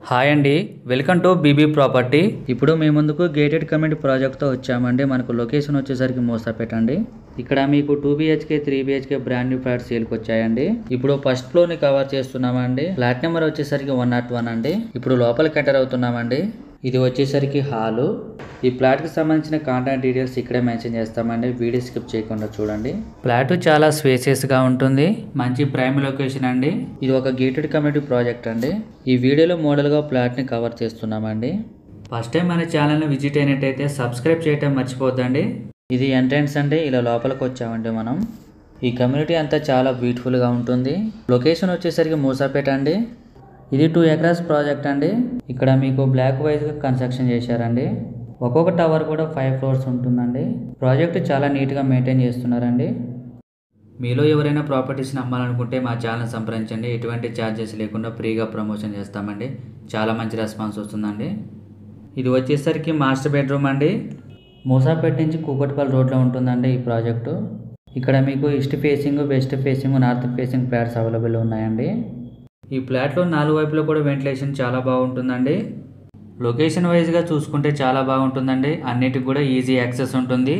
hi అండి welcome to BB property ఇప్పుడు మీ ముందుకు గేటెడ్ కమ్యూనిటీ ప్రాజెక్ట్తో వచ్చామండి మనకు లొకేషన్ వచ్చేసరికి మోసాపేట అండి ఇక్కడ మీకు two BHK three BHK brand new flat సేల్కి వచ్చాయండి ఇప్పుడు ఫస్ట్ ఫ్లోర్ ని కవర్ చేస్తున్నామండి ఫ్లాట్ నెంబర్ వచ్చేసరికి వన్ నాట్ వన్ అండి ఇప్పుడు లోపలికి ఎంటర్ అవుతున్నామండి ఇది వచ్చేసరికి హాలు ఈ ఫ్లాట్ కి సంబంధించిన కాంటాక్ట్ డీటెయిల్స్ ఇక్కడే మెన్షన్ చేస్తామండి వీడియో స్కిప్ చేయకుండా చూడండి ఫ్లాట్ చాలా స్పేసియస్ గా ఉంటుంది మంచి ప్రైమ్ లొకేషన్ అండి ఇది ఒక గేటెడ్ కమ్యూనిటీ ప్రాజెక్ట్ అండి ఈ వీడియోలో మోడల్ గా ఫ్లాట్ ని కవర్ చేస్తున్నామండి ఫస్ట్ టైం మన ఛానల్ని విజిట్ అయినట్టయితే సబ్స్క్రైబ్ చేయటం మర్చిపోద్దండి ఇది ఎంట్రన్స్ అండి ఇలా లోపలికి వచ్చామండి మనం ఈ కమ్యూనిటీ అంతా చాలా బ్యూటిఫుల్గా ఉంటుంది లొకేషన్ వచ్చేసరికి మూసాపేట అండి ఇది టూ ఎకరాస్ ప్రాజెక్ట్ అండి ఇక్కడ మీకు బ్లాక్ వైజ్గా కన్స్ట్రక్షన్ చేశారండి ఒక్కొక్క టవర్ కూడా ఫైవ్ ఫ్లోర్స్ ఉంటుందండి ప్రాజెక్ట్ చాలా నీట్గా మెయింటైన్ చేస్తున్నారండి మీలో ఎవరైనా ప్రాపర్టీస్ని అమ్మాలనుకుంటే మా ఛానల్ సంప్రదించండి ఎటువంటి ఛార్జెస్ లేకుండా ఫ్రీగా ప్రమోషన్ చేస్తామండి చాలా మంచి రెస్పాన్స్ వస్తుందండి ఇది వచ్చేసరికి మాస్టర్ బెడ్రూమ్ అండి మూసాపేట నుంచి కూకట్పల్లి రోడ్లో ఉంటుందండి ఈ ప్రాజెక్టు ఇక్కడ మీకు east facing west facing north facing flats available ఉన్నాయండి ఈ ఫ్లాట్లో నాలుగు వైపులో కూడా వెంటిలేషన్ చాలా బాగుంటుందండి లొకేషన్ వైజ్గా చూసుకుంటే చాలా బాగుంటుందండి అన్నిటికి కూడా ఈజీ యాక్సెస్ ఉంటుంది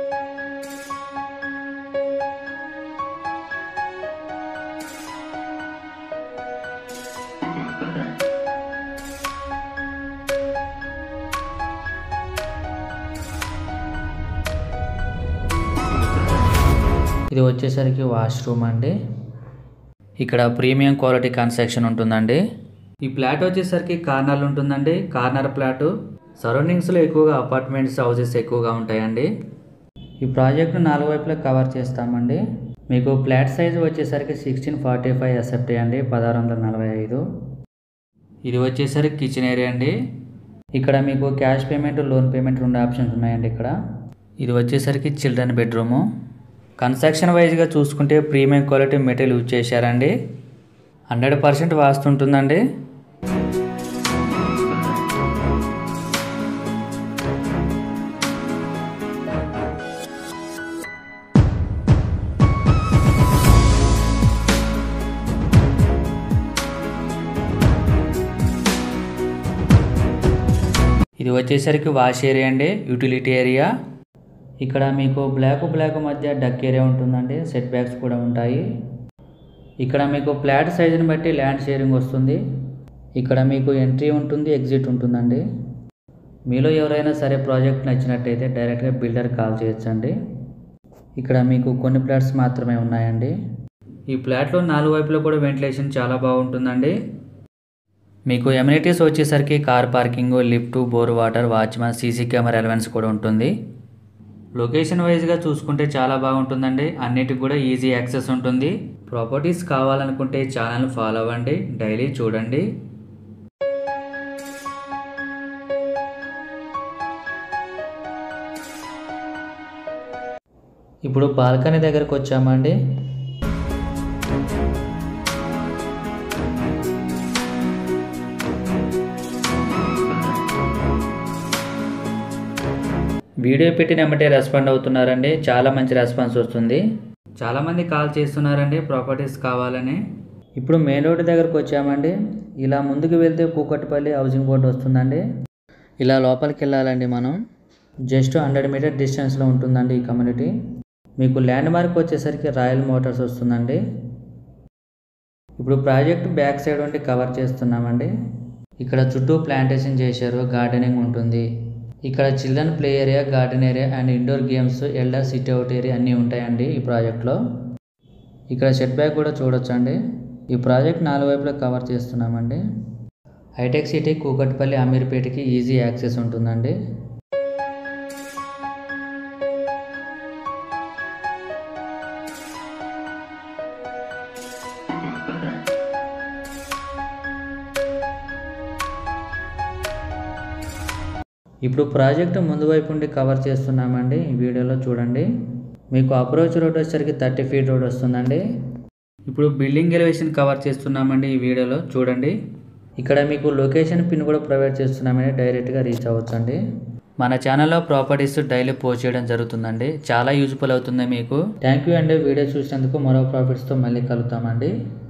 ఇది వచ్చేసరికి వాష్రూమ్ అండి ఇక్కడ ప్రీమియం క్వాలిటీ కన్స్ట్రక్షన్ ఉంటుందండి ఈ ఫ్లాట్ వచ్చేసరికి కార్నర్ ఉంటుందండి కార్నర్ ఫ్లాట్ సరౌండింగ్స్లో ఎక్కువగా అపార్ట్మెంట్స్ హౌసెస్ ఎక్కువగా ఉంటాయండి ఈ ప్రాజెక్ట్ నాలుగు వైపులా కవర్ చేస్తామండి మీకు ఫ్లాట్ సైజ్ వచ్చేసరికి సిక్స్టీన్ ఫార్టీ ఫైవ్ ఎస్ఎఫ్టీ అండి పదహారు వందల నలభై ఐదు ఇది వచ్చేసరికి కిచెన్ ఏరియా అండి ఇక్కడ మీకు క్యాష్ పేమెంట్ లోన్ పేమెంట్ రెండు ఆప్షన్స్ ఉన్నాయండి ఇక్కడ ఇది వచ్చేసరికి చిల్డ్రన్ బెడ్రూము కన్స్ట్రక్షన్ వైజ్గా చూసుకుంటే ప్రీమియం క్వాలిటీ మెటీరియల్ యూజ్ చేశారండి హండ్రెడ్ పర్సెంట్ వాస్తుంటుందండి ఇది వచ్చేసరికి వాష్ ఏరియా అండి యూటిలిటీ ఏరియా ఇక్కడ మీకు బ్లాక్ బ్లాక్ మధ్య డక్ ఏరియా ఉంటుందండి సెట్ బ్యాక్స్ కూడా ఉంటాయి ఇక్కడ మీకు ఫ్లాట్ సైజుని బట్టి ల్యాండ్ షేరింగ్ వస్తుంది ఇక్కడ మీకు ఎంట్రీ ఉంటుంది ఎగ్జిట్ ఉంటుందండి మీలో ఎవరైనా సరే ప్రాజెక్ట్ నచ్చినట్టయితే డైరెక్ట్గా బిల్డర్ కాల్ చేయొచ్చండి ఇక్కడ మీకు కొన్ని ఫ్లాట్స్ మాత్రమే ఉన్నాయండి ఈ ఫ్లాట్లో నాలుగు వైపులో కూడా వెంటిలేషన్ చాలా బాగుంటుందండి మీకు ఎమ్యూనిటీస్ వచ్చేసరికి car parking lift bore water watchman CC camera ఎలవెన్స్ కూడా ఉంటుంది లొకేషన్ వైజ్గా చూసుకుంటే చాలా బాగుంటుందండి అన్నిటికి కూడా ఈజీ యాక్సెస్ ఉంటుంది ప్రాపర్టీస్ కావాలనుకుంటే ఛానల్ ఫాలో అవ్వండి డైలీ చూడండి ఇప్పుడు బాల్కనీ దగ్గరకు వచ్చామండి వీడియో పెట్టిన వెంబటే రెస్పాండ్ అవుతున్నారండి చాలా మంచి రెస్పాన్స్ వస్తుంది చాలామంది కాల్ చేస్తున్నారండి ప్రాపర్టీస్ కావాలని ఇప్పుడు మెయిన్ రోడ్ దగ్గరకు వచ్చామండి ఇలా ముందుకు వెళ్తే కూకట్పల్లి హౌసింగ్ బోర్డు వస్తుందండి ఇలా లోపలికి వెళ్ళాలండి మనం జస్ట్ హండ్రెడ్ మీటర్ డిస్టెన్స్లో ఉంటుందండి ఈ కమ్యూనిటీ మీకు ల్యాండ్ మార్క్ వచ్చేసరికి రాయల్ మోటార్స్ వస్తుందండి ఇప్పుడు ప్రాజెక్ట్ బ్యాక్ సైడ్ ఉండి కవర్ చేస్తున్నామండి ఇక్కడ చుట్టూ ప్లాంటేషన్ చేశారు గార్డెనింగ్ ఉంటుంది ఇక్కడ children play area garden area and indoor games elder sit out area అన్నీ ఉంటాయండి ఈ ప్రాజెక్ట్లో ఇక్కడ సెట్ బ్యాక్ కూడా చూడొచ్చండి ఈ ప్రాజెక్ట్ నాలుగు వైపులా కవర్ చేస్తున్నామండి హైటెక్ సిటీ కూకట్పల్లి అమీర్పేటకి ఈజీ యాక్సెస్ ఉంటుందండి ఇప్పుడు ప్రాజెక్ట్ ముందు వైపు ఉండి కవర్ చేస్తున్నామండి ఈ వీడియోలో చూడండి మీకు అప్రోచ్ రోడ్ వచ్చేసరికి థర్టీ ఫీట్ రోడ్ వస్తుందండి ఇప్పుడు బిల్డింగ్ ఎలివేషన్ కవర్ చేస్తున్నామండి ఈ వీడియోలో చూడండి ఇక్కడ మీకు లొకేషన్ పిన్ కూడా ప్రొవైడ్ చేస్తున్నామండి డైరెక్ట్గా రీచ్ అవ్వచ్చండి మన ఛానల్లో ప్రాపర్టీస్ డైలీ పోస్ట్ చేయడం జరుగుతుందండి చాలా యూజ్ఫుల్ అవుతుంది మీకు థ్యాంక్ యూ అండి వీడియో చూసినందుకు మరో ప్రాఫిట్స్తో మళ్ళీ కలుద్దామండి